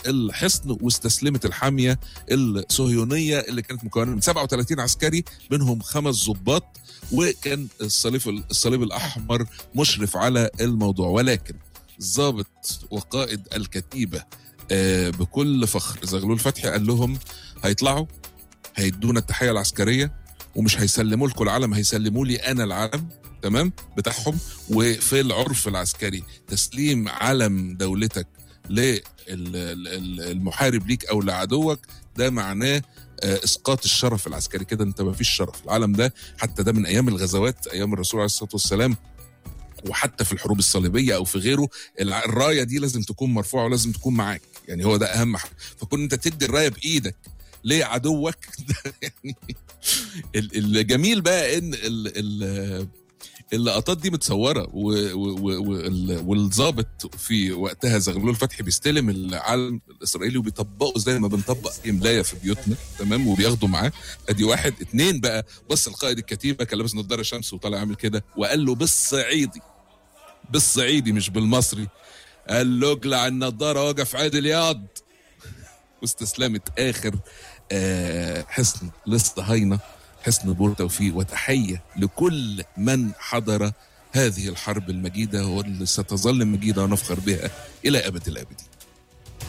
الحصن واستسلمت الحاميه الصهيونيه اللي كانت مكونه من 37 عسكري منهم خمس ضباط وكان الصليب الصليب الاحمر مشرف على الموضوع ولكن ضابط وقائد الكتيبه آه، بكل فخر زغلول فتحي قال لهم هيطلعوا هيدونا التحيه العسكريه ومش هيسلموا لكم العلم هيسلموا لي انا العلم تمام بتاعهم وفي العرف العسكري تسليم علم دولتك للمحارب ليك او لعدوك ده معناه آه، اسقاط الشرف العسكري كده انت ما فيش شرف العلم ده حتى ده من ايام الغزوات ايام الرسول عليه الصلاه والسلام وحتى في الحروب الصليبيه او في غيره الع- الرايه دي لازم تكون مرفوعه ولازم تكون معاك يعني هو ده اهم حاجه فكون انت تدي الرايه بايدك لعدوك ده يعني ال- الجميل بقى ان ال ال اللقطات دي متصوره و- و- و- وال- والظابط في وقتها زغلول فتحي بيستلم العلم الاسرائيلي وبيطبقه زي ما بنطبق اي ملايه في بيوتنا تمام وبياخده معاه ادي واحد اتنين بقى بص القائد الكتيبه كان لابس نضاره شمس وطالع عامل كده وقال له بالصعيدي بالصعيدي مش بالمصري قال له اقلع النضاره وقف عادل ياض واستسلمت اخر آه، حصن للصهاينه حصن بور توفيق وتحيه لكل من حضر هذه الحرب المجيده واللي ستظل مجيده ونفخر بها الى ابد الابدين